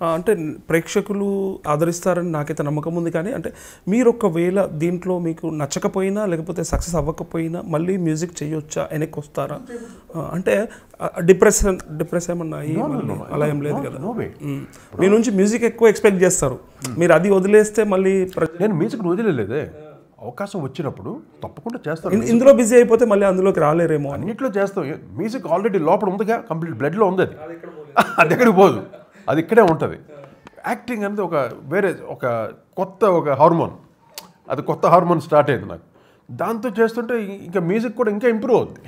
ఆ, అంటే ప్రేక్షకులు ఆదరిస్తారని నాకైతే నమ్మకం ఉంది కానీ అంటే మీరు ఒకవేళ దీంట్లో మీకు నచ్చకపోయినా లేకపోతే సక్సెస్ అవ్వకపోయినా మళ్ళీ మ్యూజిక్ చేయొచ్చా వెనక్కి వస్తారా ఆ, అంటే డిప్రెషన్ డిప్రెస్ ఏమన్నా అయ్యి మళ్ళీ అలా ఏం లేదు కదా నో వే మ్మ్. మీ నుంచి మ్యూజిక్ ఎక్కువ ఎక్స్పెక్ట్ చేస్తారు మీరు అది వదిలేస్తే మళ్ళీ ప్ర- నేను మ్యూజిక్ వదిలేలేదే అవకాశం వచ్చినప్పుడు తప్పకుండా చేస్తాను ఇన్- ఇందులో బిజీ అయిపోతే మళ్ళీ అందులోకి రాలేరేమో అని అన్నిట్లో చేస్తాం మ్యూజిక్ ఆల్రెడీ లోపల ఉందిగా కంప్లీట్ బ్లడ్లో ఉంది అది అది ఎక్కడికి పోదు అది ఇక్కడే ఉంటుంది యాక్టింగ్ అనేది ఒక వేరే ఒక కొత్త ఒక హార్మోన్ అది కొత్త హార్మోన్ స్టార్ట్ అయింది నాకు దాంతో చేస్తుంటే ఇంకా మ్యూజిక్ కూడా ఇంకా ఇంప్రూవ్ అవుద్ది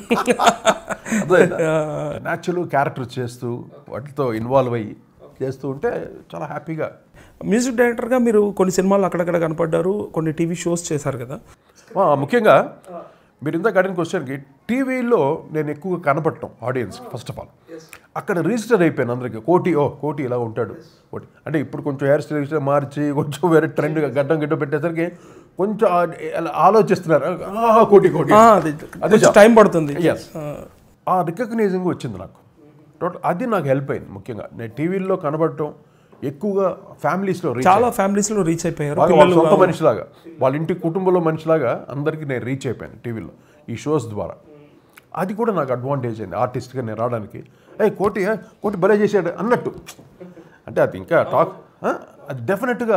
అదే న్యాచురల్ క్యారెక్టర్ చేస్తూ వాటితో ఇన్వాల్వ్ అయ్యి చేస్తూ ఉంటే చాలా హ్యాపీగా మ్యూజిక్ డైరెక్టర్గా మీరు కొన్ని సినిమాలు అక్కడక్కడ కనపడ్డారు కొన్ని టీవీ షోస్ చేశారు కదా ఆ, ముఖ్యంగా మీరు ఇందాక అడిగిన క్వశ్చన్కి టీవీలో నేను ఎక్కువగా కనపడటం ఆడియన్స్ ఫస్ట్ ఆఫ్ ఆల్ అక్కడ రిజిస్టర్ అయిపోయాను అందరికి కోటి ఓ కోటి ఇలా ఉంటాడు కోటి అంటే ఇప్పుడు కొంచెం హెయిర్ స్టైల్ మార్చి కొంచెం వేరే ట్రెండ్గా గడ్డం గిడ్డం పెట్టేసరికి కొంచెం ఆ- అలా ఆలోచిస్తున్నారు ఆ, కోటి కోటి ఆ, అది అదే కొంచెం టైం పడుతుంది ఎస్ ఆ రికగ్నైజింగ్ వచ్చింది నాకు టోటల్ అది నాకు హెల్ప్ అయింది ముఖ్యంగా నేను టీవీల్లో కనబడటం ఎక్కువగా ఫ్యామిలీస్లో రీచ్ చాలా ఫ్యామిలీస్ లో రీచ్ అయిపోయారు బాగా వాళ్ళ సొంత మనిషిలాగా వాళ్ళ ఇంటి కుటుంబంలో మనిషిలాగా అందరికీ నేను రీచ్ అయిపోయాను టీవీలో ఈ షోస్ ద్వారా అది కూడా నాకు అడ్వాంటేజ్ అయింది ఆర్టిస్ట్గా నేను రావడానికి ఏ కోటి ఏ, కోటి భలే చేశాడు అన్నట్టు అంటే అది ఇంకా టాక్ ఆ, అది డెఫినెట్గా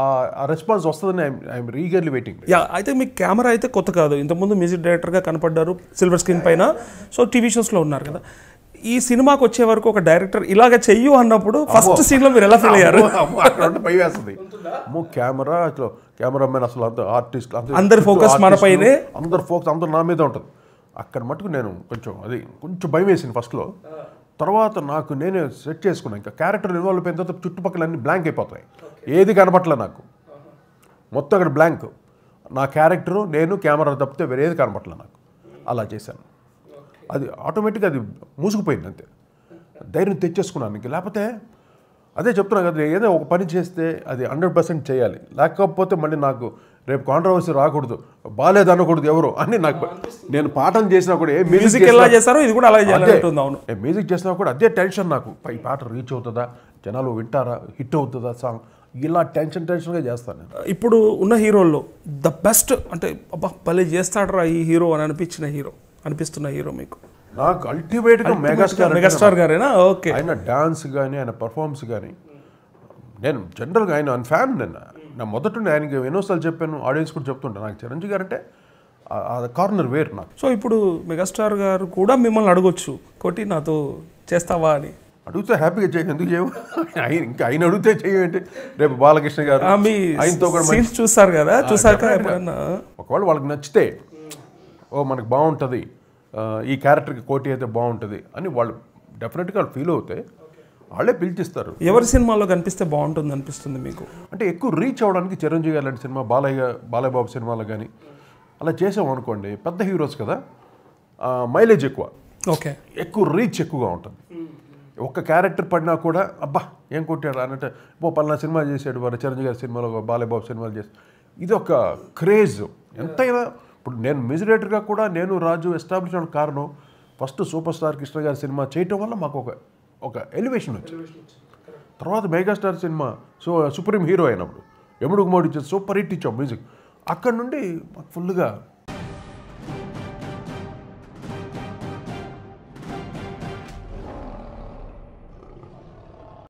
ఆ రెస్పాన్స్ వస్తుందని ఐఎమ్ రీగర్లీ వెయిటింగ్ యా అయితే మీకు కెమెరా అయితే కొత్త కాదు ఇంతకుముందు మ్యూజిక్ డైరెక్టర్గా కనపడ్డారు సిల్వర్ స్క్రీన్ పైన సో టీవీ షోస్లో ఉన్నారు కదా ఈ సినిమాకి వచ్చే వరకు ఒక డైరెక్టర్ ఇలాగ చెయ్యు అన్నప్పుడు ఫస్ట్ సీన్లో మీరు ఎలా ఫీల్ అయ్యారు అక్కడ ఉంటే భయం వేస్తుంది అమ్మో కెమెరా అసలు కెమెరామెన్ అసలు అంత ఆర్టిస్ట్ అందరి focus మన పైనే. అందరు ఫోకస్ అందరు నా మీద ఉంటుంది అక్కడ మటుకు నేను కొంచెం అది కొంచెం భయం వేసింది ఫస్ట్లో తర్వాత నాకు నేనే సెట్ చేసుకున్నాను ఇంకా క్యారెక్టర్ ఇన్వాల్వ్ అయిన తర్వాత చుట్టుపక్కల అన్ని బ్లాంక్ అయిపోతాయి ఏది కనపట్లే నాకు మొత్తం అక్కడ బ్లాంక్ నా క్యారెక్టరు నేను కెమెరా తప్పితే వేరే ఏది కనపట్లే నాకు అలా చేశాను అది ఆటోమేటిక్గా అది మూసుకుపోయింది అంతే ధైర్యం తెచ్చేసుకున్నాను ఇంక లేకపోతే అదే చెప్తున్నా కదా ఏదో ఒక పని చేస్తే అది హండ్రెడ్ పర్సెంట్ చేయాలి లేకపోతే మళ్ళీ నాకు రేపు కాంట్రవర్సీ రాకూడదు బాగాలేదు అనకూడదు ఎవరు అని నాకు నేను పాఠం చేసినా కూడా ఏ మ్యూజిక్ మ్యూజిక్ ఎలా చేస్తారో ఇది కూడా అలాగే చేయాలంటుంది అవును ఏ మ్యూజిక్ చేసినా కూడా అదే టెన్షన్ నాకు ఈ పాట రీచ్ అవుతుందా జనాలు వింటారా హిట్ అవుతుందా సాంగ్ ఇలా టెన్షన్ టెన్షన్గా చేస్తాను నేను ఇప్పుడు ఉన్న హీరోల్లో ద బెస్ట్ అంటే అబ్బా భలే చేస్తాడరా ఈ హీరో అని అనిపించిన హీరో అనిపిస్తున్న హీరో మీకు నాకు అల్టిమేట్గా మెగాస్టార్ మెగాస్టార్ గారేనా ఓకే ఆయన డాన్స్ కానీ ఆయన పర్ఫార్మెన్స్ కానీ నేను జనరల్గా ఆయన ఆయన ఫ్యాన్ నేను నా మొదట నుండి ఆయనకి ఎన్నోసార్లు చెప్పాను ఆడియన్స్ కూడా చెప్తుంటాను నాకు చిరంజీవి గారు అంటే ఆ కార్నర్ వేర్ నాకు సో ఇప్పుడు మెగాస్టార్ గారు కూడా మిమ్మల్ని అడగొచ్చు కొట్టి నాతో చేస్తావా అని అడిగితే హ్యాపీగా చేయండి ఎందుకు చేయవు ఆయన ఇంకా ఆయన అడిగితే చేయండి రేపు బాలకృష్ణ గారు ఆ, మీ ఆయనతో కూడా మంచి- సీన్స్ చూస్తారు కదా చూసాక ఎప్పుడన్నా ఒకవేళ వాళ్ళకి నచ్చితే ఓ మనకు బాగుంటుంది ఆ, ఈ క్యారెక్టర్కి కోటి అయితే బాగుంటుంది అని వాళ్ళు డెఫినెట్గా వాళ్ళు ఫీల్ అవుతాయి వాళ్ళే పిలిచిస్తారు ఎవరి సినిమాలో కనిపిస్తే బాగుంటుంది అనిపిస్తుంది మీకు అంటే ఎక్కువ రీచ్ అవ్వడానికి చిరంజీవి గారు లాంటి సినిమా బాలయ్య బాలయ్య బాబు సినిమాలో కానీ అలా చేసాం అనుకోండి పెద్ద హీరోస్ కదా మైలేజ్ ఎక్కువ ఓకే ఎక్కువ రీచ్ ఎక్కువగా ఉంటుంది ఒక్క క్యారెక్టర్ పడినా కూడా అబ్బా ఏం కొట్టాడు అన్నట్టు ఓ పలానా సినిమా చేశాడు వారు చిరంజీవి గారి సినిమాలో బాలయ్య బాబు సినిమాలు చేసి ఇది ఒక క్రేజ్ ఎంతైనా ఇప్పుడు నేను మ్యూజిక్ డైరెక్టర్గా కూడా నేను రాజు ఎస్టాబ్లిష్ అవడానికి కారణం ఫస్ట్ సూపర్ స్టార్ కృష్ణ గారి సినిమా చేయటం వల్ల మాకు ఒక ఒక ఎలివేషన్ వచ్చింది తర్వాత megastar cinema so supreme hero అయినప్పుడు ఎముడుగు మోడి సూపర్ హిట్ ఇచ్చాం మ్యూజిక్ అక్కడ నుండి మాకు ఫుల్గా